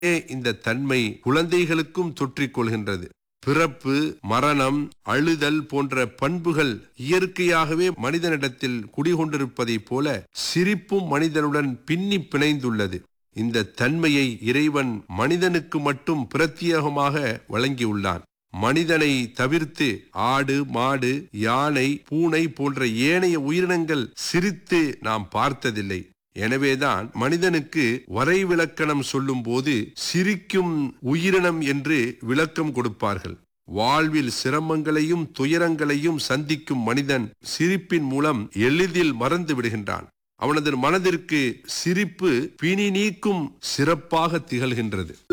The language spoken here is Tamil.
இந்த தன்மை குழந்தைகளுக்கும் தொற்றிக் கொள்கின்றது பிறப்பு மரணம் அழுதல் போன்ற பண்புகள் இயற்கையாகவே மனிதனிடத்தில் குடிகொண்டிருப்பதைப் போல சிரிப்பும் மனிதனுடன் பின்னி பிணைந்துள்ளது இந்த தன்மையை இறைவன் மனிதனுக்கு மட்டும் பிரத்யேகமாக வழங்கியுள்ளான் மனிதனை தவிர்த்து ஆடு மாடு யானை பூனை போன்ற ஏனைய உயிரினங்கள் சிரித்து நாம் பார்த்ததில்லை எனவேதான் மனிதனுக்கு வரைவிலக்கணம் சொல்லும்போது சிரிக்கும் உயிரினம் என்று விளக்கம் கொடுப்பார்கள் வாழ்வில் சிரமங்களையும் துயரங்களையும் சந்திக்கும் மனிதன் சிரிப்பின் மூலம் எளிதில் மறந்து விடுகின்றான் அவனது மனதிற்கு சிரிப்பு பிணி நீக்கும் சிறப்பாக திகழ்கின்றது